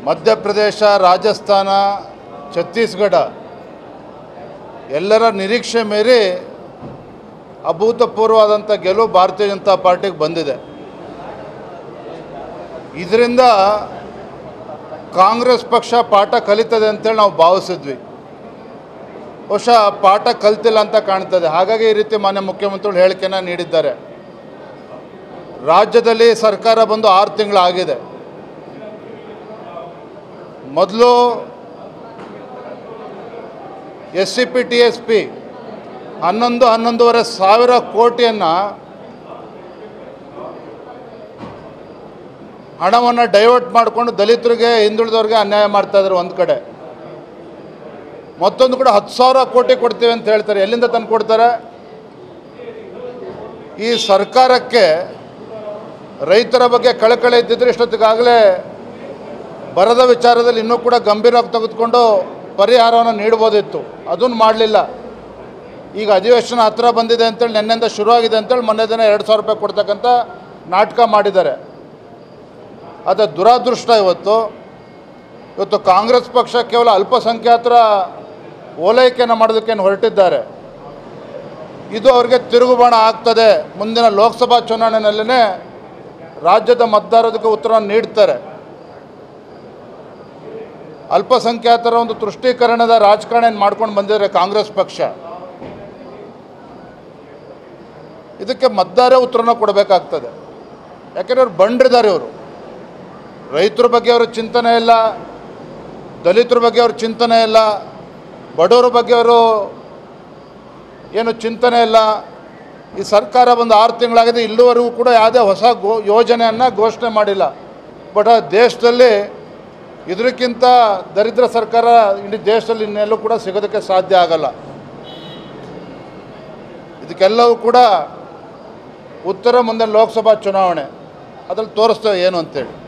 ಮಧ್ಯಪ್ರದೇಶ ರಾಜಸ್ಥಾನ ಛತ್ತೀಸ್ಗಢ ಎಲ್ಲರ ನಿರೀಕ್ಷೆ ಮೀರಿ ಅಭೂತಪೂರ್ವವಾದಂಥ ಗೆಲುವು ಭಾರತೀಯ ಜನತಾ ಪಾರ್ಟಿಗೆ ಬಂದಿದೆ ಇದರಿಂದ ಕಾಂಗ್ರೆಸ್ ಪಕ್ಷ ಪಾಠ ಕಲಿತದೆ ಅಂತೇಳಿ ನಾವು ಭಾವಿಸಿದ್ವಿ ಬಹುಶಃ ಪಾಠ ಕಲ್ತಿಲ್ಲ ಅಂತ ಕಾಣ್ತದೆ ಹಾಗಾಗಿ ಈ ರೀತಿ ಮಾನ್ಯ ಮುಖ್ಯಮಂತ್ರಿಗಳು ಹೇಳಿಕೆನ ನೀಡಿದ್ದಾರೆ ರಾಜ್ಯದಲ್ಲಿ ಸರ್ಕಾರ ಬಂದು ಆರು ತಿಂಗಳಾಗಿದೆ ಮೊದಲು S C P T S P ಹನ್ನೊಂದು ಹನ್ನೊಂದೂವರೆ ಸಾವಿರ ಕೋಟಿಯನ್ನು ಹಣವನ್ನು ಡೈವರ್ಟ್ ಮಾಡಿಕೊಂಡು ದಲಿತರಿಗೆ ಹಿಂದುಳಿದವ್ರಿಗೆ ಅನ್ಯಾಯ ಮಾಡ್ತಾಯಿದ್ರು ಒಂದು ಕಡೆ ಮತ್ತೊಂದು ಕಡೆ ಹತ್ತು ಸಾವಿರ ಕೋಟಿ ಕೊಡ್ತೀವಿ ಅಂತ ಹೇಳ್ತಾರೆ ಎಲ್ಲಿಂದ ತಂದು ಕೊಡ್ತಾರೆ ಈ ಸರ್ಕಾರಕ್ಕೆ ರೈತರ ಬಗ್ಗೆ ಕಳಕಳಿ ಇದ್ದಿದ್ರೆ ಇಷ್ಟೊತ್ತಿಗಾಗಲೇ ಬರದ ವಿಚಾರದಲ್ಲಿ ಇನ್ನೂ ಕೂಡ ಗಂಭೀರವಾಗಿ ತೆಗೆದುಕೊಂಡು ಪರಿಹಾರವನ್ನು ನೀಡ್ಬೋದಿತ್ತು ಅದನ್ನು ಮಾಡಲಿಲ್ಲ ಈಗ ಅಧಿವೇಶನ ಹತ್ರ ಬಂದಿದೆ ಅಂತೇಳಿ ನಿನ್ನೆಯಿಂದ ಶುರುವಾಗಿದೆ ಅಂತೇಳಿ ಮೊನ್ನೆ ದಿನ ಎರಡು ಸಾವಿರ ರೂಪಾಯಿ ಕೊಡ್ತಕ್ಕಂಥ ನಾಟಕ ಮಾಡಿದ್ದಾರೆ ಅದು ದುರಾದೃಷ್ಟ ಇವತ್ತು ಇವತ್ತು ಕಾಂಗ್ರೆಸ್ ಪಕ್ಷ ಕೇವಲ ಅಲ್ಪಸಂಖ್ಯಾತರ ಓಲೈಕೆಯನ್ನು ಮಾಡೋದಕ್ಕೇನು ಹೊರಟಿದ್ದಾರೆ ಇದು ಅವರಿಗೆ ತಿರುಗುಬಾಣ ಆಗ್ತದೆ ಮುಂದಿನ ಲೋಕಸಭಾ ಚುನಾವಣೆಯಲ್ಲೇ ರಾಜ್ಯದ ಮತದಾರರಿಗೆ ಉತ್ತರವನ್ನು ನೀಡ್ತಾರೆ ಅಲ್ಪಸಂಖ್ಯಾತರ ಒಂದು ತುಷ್ಟೀಕರಣದ ರಾಜಕಾರಣ ಏನು ಮಾಡ್ಕೊಂಡು ಬಂದಿದ್ದಾರೆ ಕಾಂಗ್ರೆಸ್ ಪಕ್ಷ ಇದಕ್ಕೆ ಮತದಾರ ಉತ್ತರನ ಕೊಡಬೇಕಾಗ್ತದೆ ಯಾಕೆಂದ್ರೆ ಅವ್ರು ಬಂಡ್ರಿದ್ದಾರೆ ಇವರು ರೈತರ ಬಗ್ಗೆ ಅವರ ಚಿಂತನೆ ಇಲ್ಲ ದಲಿತರ ಬಗ್ಗೆ ಅವ್ರ ಚಿಂತನೆ ಇಲ್ಲ ಬಡವರ ಬಗ್ಗೆ ಅವರು ಏನು ಚಿಂತನೆ ಇಲ್ಲ ಈ ಸರ್ಕಾರ ಬಂದು ಆರು ತಿಂಗಳಾಗಿದೆ ಇಲ್ಲಿವರೆಗೂ ಕೂಡ ಯಾವುದೇ ಹೊಸ ಗೋ ಯೋಜನೆಯನ್ನು ಘೋಷಣೆ ಮಾಡಿಲ್ಲ ಬಟ್ ಆ ದೇಶದಲ್ಲಿ ಇದಕ್ಕಿಂತ ದರಿದ್ರ ಸರ್ಕಾರ ಇಡೀ ದೇಶದಲ್ಲಿ ಇನ್ನೆಲ್ಲೂ ಕೂಡ ಸಿಗೋದಕ್ಕೆ ಸಾಧ್ಯ ಆಗಲ್ಲ ಇದಕ್ಕೆಲ್ಲವೂ ಕೂಡ ಉತ್ತರ ಮುಂದೆ ಲೋಕಸಭಾ ಚುನಾವಣೆ ಅದ್ರಲ್ಲಿ ತೋರಿಸ್ತೇವೆ ಏನು ಅಂತೇಳಿ